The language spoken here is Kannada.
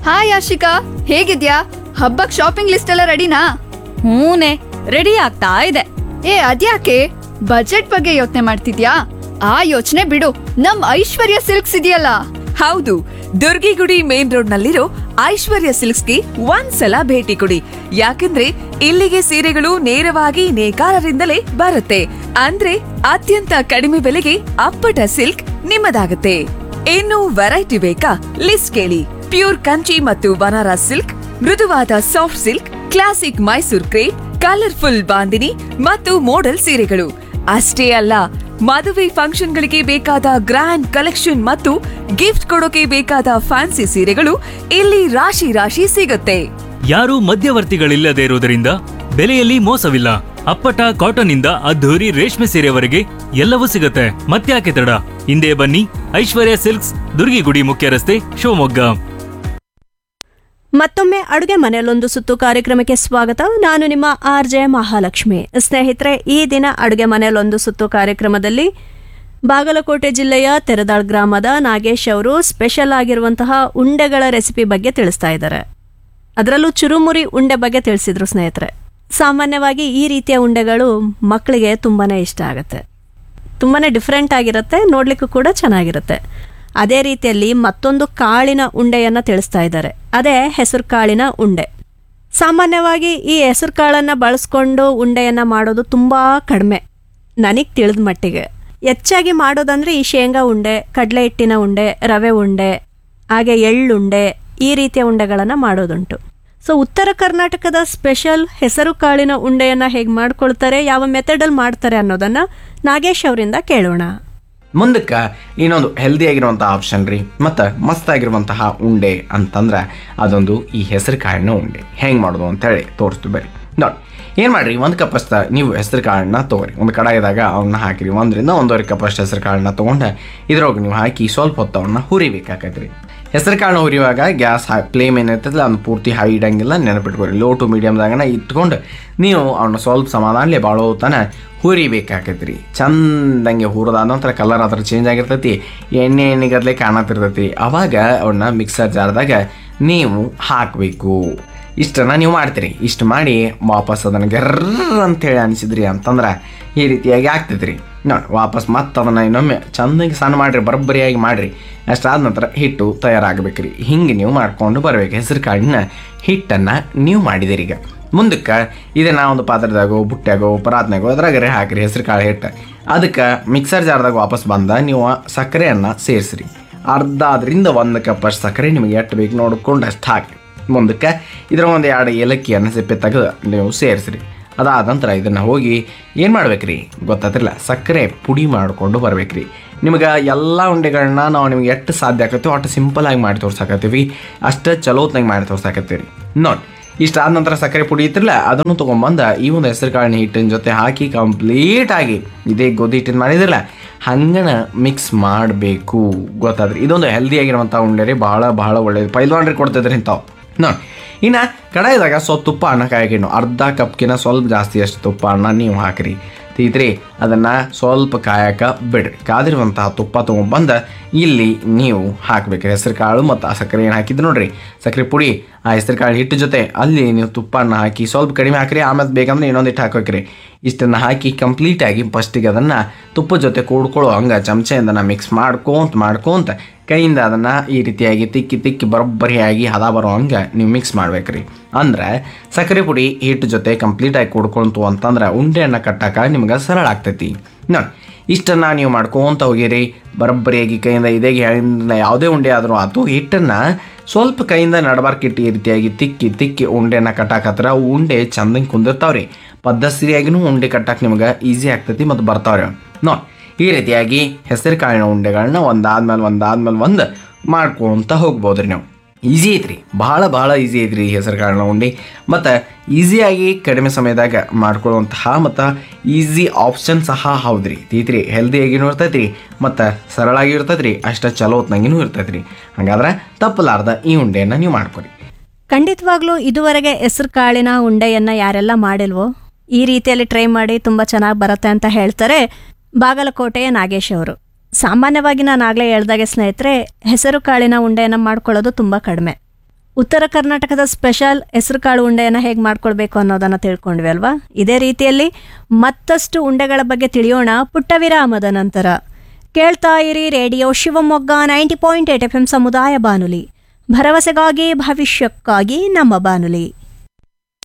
ಹಾಯ್ ಆಶಿಕಾ ಹೇಗಿದ್ಯಾ ಹಬ್ಬಕ್ ಶಾಪಿಂಗ್ ಲಿಸ್ಟ್ ಎಲ್ಲ ರೆಡಿನಾ ಹೂನೆ ರೆಡಿ ಆಗ್ತಾ ಇದೆ ಏ ಅದ್ಯಾಕೆ ಬಜೆಟ್ ಬಗ್ಗೆ ಯೋಚನೆ ಮಾಡ್ತಿದ್ಯಾ ಆ ಯೋಚನೆ ಬಿಡು ನಮ್ ಐಶ್ವರ್ಯ ಸಿಲ್ಕ್ಸ್ ಇದೆಯಲ್ಲ ಹೌದು ದುರ್ಗಿಗುಡಿ ಮೇನ್ ರೋಡ್ ನಲ್ಲಿರೋ ಐಶ್ವರ್ಯ ಸಿಲ್ಕ್ಸ್ಗೆ ಒಂದ್ಸಲ ಭೇಟಿ ಕೊಡಿ ಯಾಕಂದ್ರೆ ಇಲ್ಲಿಗೆ ಸೀರೆಗಳು ನೇರವಾಗಿ ನೇಕಾರರಿಂದಲೇ ಬರುತ್ತೆ ಅಂದ್ರೆ ಅತ್ಯಂತ ಕಡಿಮೆ ಬೆಲೆಗೆ ಅಪ್ಪಟ ಸಿಲ್ಕ್ ನಿಮ್ಮದಾಗುತ್ತೆ ಇನ್ನು ವೆರೈಟಿ ಬೇಕಾ ಲಿಸ್ಟ್ ಕೇಳಿ ಪ್ಯೂರ್ ಕಂಚಿ ಮತ್ತು ಬನಾರಸ್ ಸಿಲ್ಕ್ ಮೃದುವಾದ soft silk classic Mysore crepe colourful Bandhani ಮತ್ತು ಮೋಡಲ್ ಸೀರೆಗಳು ಅಷ್ಟೇ ಅಲ್ಲ ಮದುವೆ ಫಂಕ್ಷನ್ಗಳಿಗೆ ಬೇಕಾದ ಗ್ರ್ಯಾಂಡ್ ಕಲೆಕ್ಷನ್ ಮತ್ತು ಗಿಫ್ಟ್ ಕೊಡೋಕೆ ಬೇಕಾದ ಫ್ಯಾನ್ಸಿ ಸೀರೆಗಳು ಇಲ್ಲಿ ರಾಶಿ ರಾಶಿ ಸಿಗುತ್ತೆ ಯಾರೂ ಮಧ್ಯವರ್ತಿಗಳಿಲ್ಲದೆ ಇರುವುದರಿಂದ ಬೆಲೆಯಲ್ಲಿ ಮೋಸವಿಲ್ಲ ಅಪ್ಪಟ ಕಾಟನ್ ಇಂದ ಅದ್ಧೂರಿ ರೇಷ್ಮೆ ಸೀರೆವರೆಗೆ ಎಲ್ಲವೂ ಸಿಗುತ್ತೆ ಮತ್ತ್ಯಾಕೆ ತಡ ಹಿಂದೆ ಬನ್ನಿ ಐಶ್ವರ್ಯ ಸಿಲ್ಕ್ಸ್ ದುರ್ಗಿಗುಡಿ ಮುಖ್ಯ ರಸ್ತೆ ಶಿವಮೊಗ್ಗ ಮತ್ತೊಮ್ಮೆ ಅಡುಗೆ ಮನೆಯಲ್ಲೊಂದು ಸುತ್ತು ಕಾರ್ಯಕ್ರಮಕ್ಕೆ ಸ್ವಾಗತ ನಾನು ನಿಮ್ಮ ಆರ್ ಜೆ ಮಹಾಲಕ್ಷ್ಮಿ ಸ್ನೇಹಿತರೆ ಈ ದಿನ ಅಡುಗೆ ಮನೆಯಲ್ಲೊಂದು ಸುತ್ತು ಕಾರ್ಯಕ್ರಮದಲ್ಲಿ ಬಾಗಲಕೋಟೆ ಜಿಲ್ಲೆಯ ತೆರದಾಳ್ ಗ್ರಾಮದ ನಾಗೇಶ್ ಅವರು ಸ್ಪೆಷಲ್ ಆಗಿರುವಂತಹ ಉಂಡೆಗಳ ರೆಸಿಪಿ ಬಗ್ಗೆ ತಿಳಿಸ್ತಾ ಇದ್ದಾರೆ ಅದರಲ್ಲೂ ಚುರುಮುರಿ ಉಂಡೆ ಬಗ್ಗೆ ತಿಳಿಸಿದ್ರು ಸ್ನೇಹಿತರೆ ಸಾಮಾನ್ಯವಾಗಿ ಈ ರೀತಿಯ ಉಂಡೆಗಳು ಮಕ್ಕಳಿಗೆ ತುಂಬಾನೇ ಇಷ್ಟ ಆಗುತ್ತೆ ತುಂಬಾನೇ ಡಿಫ್ರೆಂಟ್ ಆಗಿರುತ್ತೆ ನೋಡ್ಲಿಕ್ಕೂ ಕೂಡ ಚೆನ್ನಾಗಿರುತ್ತೆ ಅದೇ ರೀತಿಯಲ್ಲಿ ಮತ್ತೊಂದು ಕಾಳಿನ ಉಂಡೆಯನ್ನ ತಿಳಿಸ್ತಾ ಇದ್ದಾರೆ ಅದೇ ಹೆಸರು ಕಾಳಿನ ಉಂಡೆ ಸಾಮಾನ್ಯವಾಗಿ ಈ ಹೆಸರು ಕಾಳನ್ನ ಬಳಸ್ಕೊಂಡು ಉಂಡೆಯನ್ನ ಮಾಡೋದು ತುಂಬಾ ಕಡಿಮೆ ನನಗೆ ತಿಳಿದ ಮಟ್ಟಿಗೆ ಹೆಚ್ಚಾಗಿ ಮಾಡೋದಂದ್ರೆ ಈ ಶೇಂಗಾ ಉಂಡೆ ಕಡಲೆ ಹಿಟ್ಟಿನ ಉಂಡೆ ರವೆ ಉಂಡೆ ಹಾಗೆ ಎಳ್ಳುಂಡೆ ಈ ರೀತಿಯ ಉಂಡೆಗಳನ್ನು ಮಾಡೋದುಂಟು ಸೊ ಉತ್ತರ ಕರ್ನಾಟಕದ ಸ್ಪೆಷಲ್ ಹೆಸರು ಕಾಳಿನ ಉಂಡೆಯನ್ನ ಹೇಗೆ ಮಾಡ್ಕೊಳ್ತಾರೆ ಯಾವ ಮೆಥಡಲ್ಲಿ ಮಾಡ್ತಾರೆ ಅನ್ನೋದನ್ನ ನಾಗೇಶ್ ಅವರಿಂದ ಕೇಳೋಣ ಮುಂದಕ್ಕೆ ಇನ್ನೊಂದು ಹೆಲ್ದಿ ಆಗಿರುವಂತಹ ಆಪ್ಷನ್ ರೀ ಮತ್ತು ಮಸ್ತ್ ಆಗಿರುವಂತಹ ಉಂಡೆ ಅಂತಂದ್ರೆ ಅದೊಂದು ಈ ಹೆಸರು ಕಾಳಿನ ಉಂಡೆ ಹೆಂಗೆ ಮಾಡೋದು ಅಂತೇಳಿ ತೋರಿಸ್ತು ಬರ್ರಿ ನೋಡಿ ಏನು ಮಾಡ್ರಿ ಒಂದು ಕಪ್ ಅಷ್ಟ ನೀವು ಹೆಸರು ಕಾಳನ್ನ ತೊಗೊರಿ ಒಂದು ಕಡಾಯಿದಾಗ ಅವನ್ನ ಹಾಕಿರಿ ಒಂದರಿಂದ ಒಂದೂವರೆ ಕಪ್ ಅಷ್ಟು ಹೆಸರು ಕಾಳನ್ನ ತೊಗೊಂಡು ಇದ್ರೊಳಗೆ ನೀವು ಹಾಕಿ ಸ್ವಲ್ಪ ಹೊತ್ತು ಅವನ್ನ ಹುರಿಬೇಕಾಕೈತ್ರಿ ಹೆಸರು ಕಾಳನ್ನ ಹುರಿಯುವಾಗ ಗ್ಯಾಸ್ ಹೈ ಫ್ಲೇಮ್ ಏನಿರ್ತದಲ್ಲ ಅದನ್ನ ಪೂರ್ತಿ ಹೈ ಇಡಂಗಿಲ್ಲ ನೆನಪಿಟ್ಕೊರಿ ಲೋ ಟು ಮೀಡಿಯಮ್ದಾಗನ ಇಟ್ಕೊಂಡು ನೀವು ಅವನ್ನ ಸ್ವಲ್ಪ ಸಮಾಧಾನಲೆ ಬಾಳೋ ತನ ಹುರಿಬೇಕಾಕೈತ್ರಿ ಚಂದಂಗೆ ಹುರಿದಾದ ನಂತರ ಕಲರ್ ಅದ್ರ ಚೇಂಜ್ ಆಗಿರ್ತೈತಿ ಎಣ್ಣೆ ಎಣ್ಣೆಗದ್ಲೆ ಕಾಣತಿರ್ತೈತಿ ಅವಾಗ ಅವನ್ನ ಮಿಕ್ಸರ್ ಜಾರ್ದಾಗ ನೀವು ಹಾಕಬೇಕು ಇಷ್ಟನ್ನ ನೀವು ಮಾಡ್ತೀರಿ ಇಷ್ಟು ಮಾಡಿ ವಾಪಸ್ ಅದನ್ನು ಗರ್ರ ಅಂತೇಳಿ ಅನಿಸಿದ್ರಿ ಅಂತಂದ್ರೆ ಈ ರೀತಿಯಾಗಿ ಆಗ್ತೈತ್ರಿ ನೋಡಿ ವಾಪಸ್ ಮತ್ತೆ ಅದನ್ನು ಇನ್ನೊಮ್ಮೆ ಚಂದಾಗಿ ಸಣ್ಣ ಮಾಡಿರಿ ಬರೋಬ್ಬರಿಯಾಗಿ ಮಾಡಿರಿ ಅಷ್ಟಾದ ನಂತರ ಹಿಟ್ಟು ತಯಾರಾಗಬೇಕ್ರಿ ಹಿಂಗೆ ನೀವು ಮಾಡ್ಕೊಂಡು ಬರ್ಬೇಕು ಹೆಸರು ಕಾಳಿನ ಹಿಟ್ಟನ್ನು ನೀವು ಮಾಡಿದಿರಿ ಈಗ ಮುಂದಕ್ಕೆ ಇದನ್ನ ಒಂದು ಪಾತ್ರದಾಗೋ ಬುಟ್ಟ್ಯಾಗೋ ಪರಾತ್ನಾಗೋ ಅದ್ರಾಗರೆ ಹಾಕಿರಿ ಹೆಸರು ಕಾಳು ಹಿಟ್ಟು ಅದಕ್ಕೆ ಮಿಕ್ಸರ್ ಜಾರ್ದಾಗ ವಾಪಸ್ ಬಂದ ನೀವು ಸಕ್ಕರೆಯನ್ನು ಸೇರಿಸ್ರಿ ಅರ್ಧ ಅದರಿಂದ ಒಂದು ಕಪ್ ಅಷ್ಟು ಸಕ್ಕರೆ ನಿಮಗೆ ಎಷ್ಟು ಬೇಕು ನೋಡ್ಕೊಂಡು ಅಷ್ಟು ಹಾಕಿ ಮುಂದಕ್ಕೆ ಇದರ ಒಂದು ಎರಡು ಏಲಕ್ಕಿಯನ್ನು ಸಿಪ್ಪೆ ತೆಗೆದು ನೀವು ಸೇರಿಸ್ರಿ ಅದಾದ ನಂತರ ಇದನ್ನು ಹೋಗಿ ಏನು ಮಾಡ್ಬೇಕ್ರಿ ಗೊತ್ತಾತಿಲ್ಲ ಸಕ್ಕರೆ ಪುಡಿ ಮಾಡಿಕೊಂಡು ಬರ್ಬೇಕ್ರಿ ನಿಮ್ಗೆ ಎಲ್ಲ ಉಂಡೆಗಳನ್ನ ನಾವು ನಿಮ್ಗೆ ಎಷ್ಟು ಸಾಧ್ಯ ಆಕತ್ತೋ ಅಷ್ಟು ಸಿಂಪಲಾಗಿ ಮಾಡಿ ತೋರ್ಸಾಕತ್ತೀವಿ ಅಷ್ಟು ಚಲೋತ್ನಾಗ ಮಾಡಿ ತೋರ್ಸಾಕತ್ತೀವಿ ನೋಡಿ ಇಷ್ಟಾದ ನಂತರ ಸಕ್ಕರೆ ಪುಡಿ ಇತ್ತಿರಲ್ಲ ಅದನ್ನು ತೊಗೊಂಬಂದು ಈ ಒಂದು ಹೆಸರು ಕಾಳಿನ ಹಿಟ್ಟಿನ ಜೊತೆ ಹಾಕಿ ಕಂಪ್ಲೀಟಾಗಿ ಇದೇ ಗೋಧಿ ಹಿಟ್ಟಿನ ಮಾಡಿದ್ರಲ್ಲ ಹಂಗನ ಮಿಕ್ಸ್ ಮಾಡಬೇಕು ಗೊತ್ತಾದ್ರಿ ಇದೊಂದು ಹೆಲ್ದಿ ಆಗಿರುವಂಥ ಉಂಡೆ ರೀ ಭಾಳ ಭಾಳ ಒಳ್ಳೇದು ಪೈಲ್ವಾನ್ರಿ ಕೊಡ್ತಿದ್ರಿ ಇಂಥವು ನೋಡಿ ಇನ್ನು ಕಡಾಯಿದಾಗ ಸ್ವಲ್ಪ ತುಪ್ಪ ಅನ್ನ ಕಾಯಕಿನ್ನು ಅರ್ಧ ಕಪ್ಕಿನ ಸ್ವಲ್ಪ ಜಾಸ್ತಿ ಅಷ್ಟು ತುಪ್ಪ ಅನ್ನ ನೀವು ಹಾಕಿರಿ ತೀತ್ರಿ ಅದನ್ನು ಸ್ವಲ್ಪ ಕಾಯಕ ಬಿಡ್ರಿ ಕಾದಿರುವಂತಹ ತುಪ್ಪ ತೊಗೊಂಬಂದು ಇಲ್ಲಿ ನೀವು ಹಾಕ್ಬೇಕು ಹೆಸರು ಕಾಳು ಮತ್ತು ಆ ಸಕ್ಕರೆ ಏನು ಹಾಕಿದ್ದು ನೋಡ್ರಿ ಸಕ್ಕರೆ ಪುಡಿ ಆ ಹೆಸರು ಕಾಳು ಹಿಟ್ಟು ಜೊತೆ ಅಲ್ಲಿ ನೀವು ತುಪ್ಪನ ಹಾಕಿ ಸ್ವಲ್ಪ ಕಡಿಮೆ ಹಾಕಿರಿ ಆಮೇಲೆ ಬೇಕಂದ್ರೆ ಇನ್ನೊಂದು ಇಟ್ಟು ಹಾಕೋಕ್ರಿ ಇಷ್ಟನ್ನು ಹಾಕಿ ಕಂಪ್ಲೀಟಾಗಿ ಫಸ್ಟಿಗೆ ಅದನ್ನು ತುಪ್ಪದ ಜೊತೆ ಕೂಡ್ಕೊಳ್ಳೋ ಹಂಗೆ ಚಮಚೆಯಿಂದ ಮಿಕ್ಸ್ ಮಾಡ್ಕೊಂತ ಮಾಡ್ಕೊಂತ ಕೈಯಿಂದ ಅದನ್ನು ಈ ರೀತಿಯಾಗಿ ತಿಕ್ಕಿ ತಿಕ್ಕಿ ಬರೋಬ್ಬರಿಯಾಗಿ ಹದ ಬರೋ ಹಂಗೆ ನೀವು ಮಿಕ್ಸ್ ಮಾಡ್ಬೇಕ್ರಿ ಅಂದ್ರೆ ಸಕ್ಕರೆ ಪುಡಿ ಹಿಟ್ಟು ಜೊತೆ ಕಂಪ್ಲೀಟಾಗಿ ಕೂಡ್ಕೊಂತು ಅಂತಂದ್ರೆ ಉಂಡೆಯನ್ನು ಕಟ್ಟಕ್ಕೆ ನಿಮ್ಗೆ ಸರಳ ಆಗ್ತೈತಿ ನೋಡಿ ಇಷ್ಟನ್ನು ನೀವು ಮಾಡ್ಕೊಂತ ಹೋಗಿರಿ ಬರೋಬ್ಬರಿಯಾಗಿ ಕೈಯಿಂದ ಇದೇ ಹೇಳಿದ ಯಾವುದೇ ಉಂಡೆ ಆದರೂ ಆತು ಹಿಟ್ಟನ್ನು ಸ್ವಲ್ಪ ಕೈಯಿಂದ ನಡಬಾರ್ಕಿಟ್ಟು ಈ ರೀತಿಯಾಗಿ ತಿಕ್ಕಿ ತಿಕ್ಕಿ ಉಂಡೆನ ಕಟ್ಟಾಕತ್ರ ಅವು ಉಂಡೆ ಚಂದಂಗೆ ಕುಂದಿರ್ತಾವ್ರಿ ಪದ್ಧತಿಯಾಗಿನೂ ಉಂಡೆ ಕಟ್ಟಕ್ಕೆ ನಿಮ್ಗೆ ಈಸಿ ಆಗ್ತೈತಿ ಮತ್ತು ಬರ್ತಾವ್ರಿ ನೋಡಿ ಈ ರೀತಿಯಾಗಿ ಹೆಸರು ಕಾಳಿನ ಉಂಡೆಗಳನ್ನ ಒಂದಾದ್ಮೇಲೆ ಒಂದಾದ್ಮೇಲೆ ಒಂದು ಮಾಡ್ಕೊಂತ ಹೋಗ್ಬೋದ್ರಿ ನೀವು ಈಸಿ ಐತ್ರಿ ಭಾಳ ಭಾಳ ಈಸಿ ಐತ್ರಿ ಈ ಹೆಸರು ಕಾಳಿನ ಉಂಡೆ ಮತ್ತು ಈಸಿಯಾಗಿ ಕಡಿಮೆ ಸಮಯದಾಗ ಮಾಡ್ಕೊಳ್ಳುವಂತಹ ಮತ್ತು ಈಸಿ ಆಪ್ಷನ್ ಸಹ ಹೌದ್ರಿ ತೀತ್ರಿ ಹೆಲ್ದಿಯಾಗಿನೂ ಇರ್ತೈತಿ ರೀ ಮತ್ತು ಸರಳಾಗಿ ಇರ್ತೈತಿ ರೀ ಅಷ್ಟು ಚಲೋ ಹೊತ್ನಾಗಿನೂ ಇರ್ತೈತಿ ರೀ ಹಾಗಾದ್ರೆ ತಪ್ಪಲಾರ್ದ ಈ ಉಂಡೆಯನ್ನು ನೀವು ಮಾಡ್ಕೊರಿ ಖಂಡಿತವಾಗ್ಲೂ ಇದುವರೆಗೆ ಹೆಸರು ಕಾಳಿನ ಉಂಡೆಯನ್ನ ಯಾರೆಲ್ಲ ಮಾಡಿಲ್ವೋ ಈ ರೀತಿಯಲ್ಲಿ ಟ್ರೈ ಮಾಡಿ ತುಂಬ ಚೆನ್ನಾಗಿ ಬರುತ್ತೆ ಅಂತ ಹೇಳ್ತಾರೆ ಬಾಗಲಕೋಟೆಯ ನಾಗೇಶ್ ಅವರು ಸಾಮಾನ್ಯವಾಗಿ ನಾನು ಆಗಲೇ ಹೇಳ್ದಾಗೆ ಸ್ನೇಹಿತರೆ ಹೆಸರು ಕಾಳಿನ ಉಂಡೆಯನ್ನು ಮಾಡ್ಕೊಳ್ಳೋದು ತುಂಬ ಕಡಿಮೆ ಉತ್ತರ ಕರ್ನಾಟಕದ ಸ್ಪೆಷಲ್ ಹೆಸರುಕಾಳು ಉಂಡೆಯನ್ನು ಹೇಗೆ ಮಾಡ್ಕೊಳ್ಬೇಕು ಅನ್ನೋದನ್ನು ತಿಳ್ಕೊಂಡ್ವಿ ಅಲ್ವಾ ಇದೇ ರೀತಿಯಲ್ಲಿ ಮತ್ತಷ್ಟು ಉಂಡೆಗಳ ಬಗ್ಗೆ ತಿಳಿಯೋಣ ಪುಟ್ಟ ವಿರಾಮದ ನಂತರ ಕೇಳ್ತಾ ಇರಿ radio Shivamogga ninety point eight F M ಸಮುದಾಯ ಬಾನುಲಿ ಭರವಸೆಗಾಗಿ ಭವಿಷ್ಯಕ್ಕಾಗಿ ನಮ್ಮ ಬಾನುಲಿ